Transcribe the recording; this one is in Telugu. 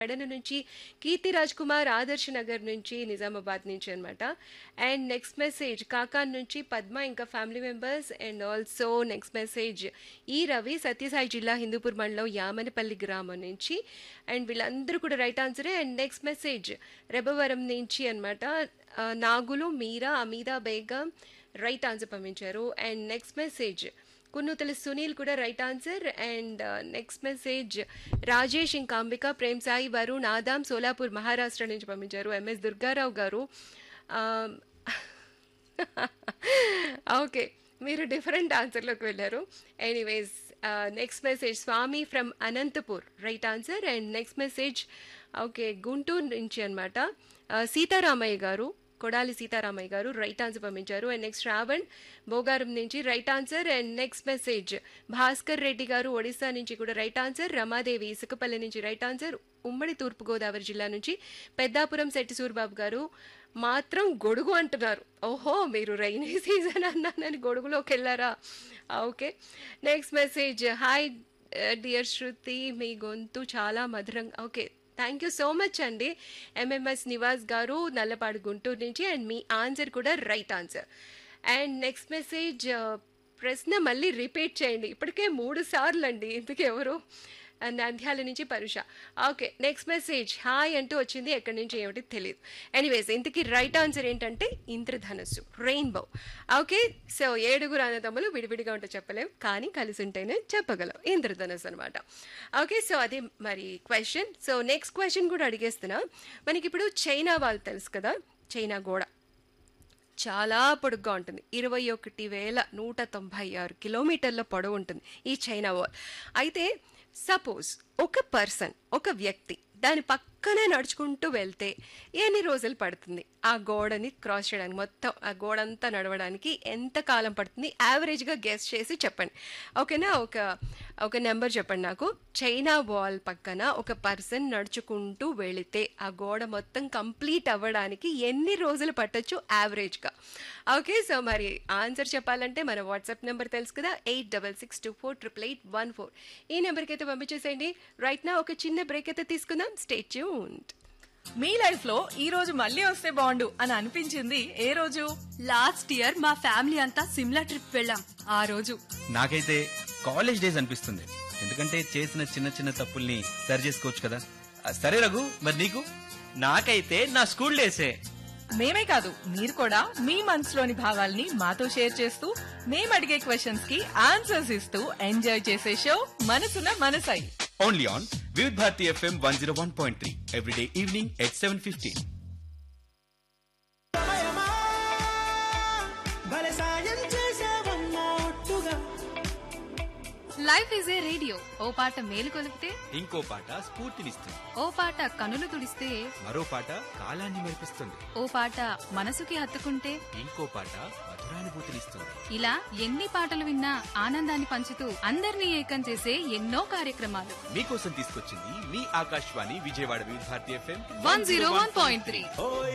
పెడన నుంచి కీర్తి రాజ్ కుమార్ ఆదర్శ్ నగర్ నుంచి నిజామాబాద్ నుంచి అనమాట అండ్ నెక్స్ట్ మెసేజ్ కాకాన్ నుంచి పద్మ ఇంకా family members and also next message ఈ రవి సత్యసాయి జిల్లా హిందూపూర్ మండలం యామనపల్లి గ్రామం నుంచి అండ్ వీళ్ళందరూ కూడా రైట్ ఆన్సరే అండ్ నెక్స్ట్ మెసేజ్ రెబవరం నుంచి అనమాట నాగులు మీరా అమీదా బేగం రైట్ ఆన్సర్ పంపించారు and next message Kunnuthala Sunil కూడా right answer and next message Rajesh ఇంకా అంబిక ప్రేమ్ సాయి వరుణ్ ఆదాం సోలాపూర్ మహారాష్ట్ర నుంచి పంపించారు ఎంఎస్ దుర్గారావు గారు ఓకే మీరు డిఫరెంట్ ఆన్సర్లోకి వెళ్ళారు anyways next message Swami from Anantapur right answer and next message okay Guntur నుంచి అనమాట సీతారామయ్య గారు కొడాలి సీతారామయ్య గారు రైట్ ఆన్సర్ పంపించారు అండ్ నెక్స్ట్ రావణ్ బోగారం నుంచి right answer and next message Bhaskar Reddy గారు ఒడిశా నుంచి కూడా రైట్ ఆన్సర్ రమాదేవి ఇసుకపల్లి నుంచి రైట్ ఆన్సర్ ఉమ్మడి తూర్పుగోదావరి జిల్లా నుంచి పెద్దాపురం శెట్టి సూరిబాబు గారు మాత్రం గొడుగు అంటున్నారు ఓహో మీరు రైనీ సీజన్ అన్నానని గొడుగులోకి వెళ్ళారా okay next message hi dear Shruti మీ గొంతు చాలా మధురంగా okay thank you so much అండి ఎంఎంఎస్ నివాస్ గారు నల్లపాడు గుంటూరు నుంచి అండ్ మీ ఆన్సర్ కూడా right answer and next message ప్రశ్న మళ్ళీ రిపీట్ చేయండి ఇప్పటికే మూడు సార్లు అండి ఇందుకు ఎవరు నంద్యాల నుంచి పరుష ఓకే నెక్స్ట్ మెసేజ్ హాయ్ అంటూ వచ్చింది ఎక్కడి నుంచి ఏమిటి తెలియదు ఎనీవేస్ ఇంతకీ రైట్ ఆన్సర్ ఏంటంటే ఇంద్రధనస్సు రెయిన్బో ఓకే సో ఏడుగురు అన్నదమ్ములు విడివిడిగా ఉంటే చెప్పలేం కానీ కలిసి ఉంటేనే చెప్పగలం ఇంద్రధనస్సు అనమాట ఓకే సో అది మరి క్వశ్చన్ సో నెక్స్ట్ క్వశ్చన్ కూడా అడిగేస్తున్నా మనకి ఇప్పుడు చైనా వాళ్ళు తెలుసు కదా చైనా గోడ చాలా పొడుగ్గా ఉంటుంది ఇరవై ఒకటి వేల నూట తొంభై ఆరు కిలోమీటర్ల పొడవు ఉంటుంది ఈ చైనా వాల్ అయితే సపోజ్ ఒక పర్సన్ ఒక వ్యక్తి దాని పక్కనే నడుచుకుంటూ వెళ్తే ఎన్ని రోజులు పడుతుంది ఆ గోడని క్రాస్ చేయడానికి మొత్తం ఆ గోడంతా నడవడానికి ఎంత కాలం పడుతుంది యావరేజ్గా గెస్ చేసి చెప్పండి ఓకేనా ఒక ఒక నెంబర్ చెప్పండి నాకు చైనా వాల్ పక్కన ఒక పర్సన్ నడుచుకుంటూ వెళితే ఆ గోడ మొత్తం కంప్లీట్ అవ్వడానికి ఎన్ని రోజులు పట్టొచ్చు యావరేజ్గా ఓకే సో మరి ఆన్సర్ చెప్పాలంటే మన వాట్సాప్ నెంబర్ తెలుసు కదా eight double six two four triple eight one four ఈ నెంబర్కి అయితే పంపించేసేయండి రైట్ నా ఒక చిన్న బ్రేక్ అయితే తీసుకుందాం స్టే ట్యూన్డ్ మీ లైఫ్ లో ఈ రోజు మళ్ళీ వస్తే బాగుండు అని అనిపించింది ఏ రోజు లాస్ట్ ఇయర్ మా ఫ్యామిలీ అంతా సిమ్లా ట్రిప్ వెళ్ళాం ఆ రోజు నాకైతే కాలేజ్ డేస్ అనిపిస్తుంది ఎందుకంటే చేసిన చిన్న చిన్న తప్పుల్ని సరి చేసుకోవచ్చు కదా ఆ, సరే రఘు మరి నీకు నాకైతే నా స్కూల్ డేసే మేమే కాదు మీరు కూడా మీ మనసులోని భావాల్ని మాతో షేర్ చేస్తూ మేము అడిగే క్వశ్చన్స్ కి ఆన్సర్స్ ఇస్తూ ఎంజాయ్ చేసే షో మనసున మనసై only on Vividh Bharati FM one zero one point three everyday evening at seven fifteen సమయమా భలే సాయం చేసావమ్మా ఒట్టుగా లైఫ్ ఈజ్ ఏ రేడియో ఓ పాట మేలు కొలిపితే ఇంకో పాట స్ఫూర్తినిస్తుంది ఓ పాట కనులు తుడిస్తే మరో పాట కాలాన్ని మెరిపిస్తుంది ఓ పాట మనసుకి హత్తుకుంటే ఇంకో పాట మధురానుభూతినిస్తుంది ఇలా ఎన్ని పాటలు విన్నా ఆనందాన్ని పంచుతూ అందరినీ ఏకం చేసే ఎన్నో కార్యక్రమాలు మీకోసం తీసుకొచ్చింది మీ Akashvani Vijayawada Vividh Bharati FM one zero one point three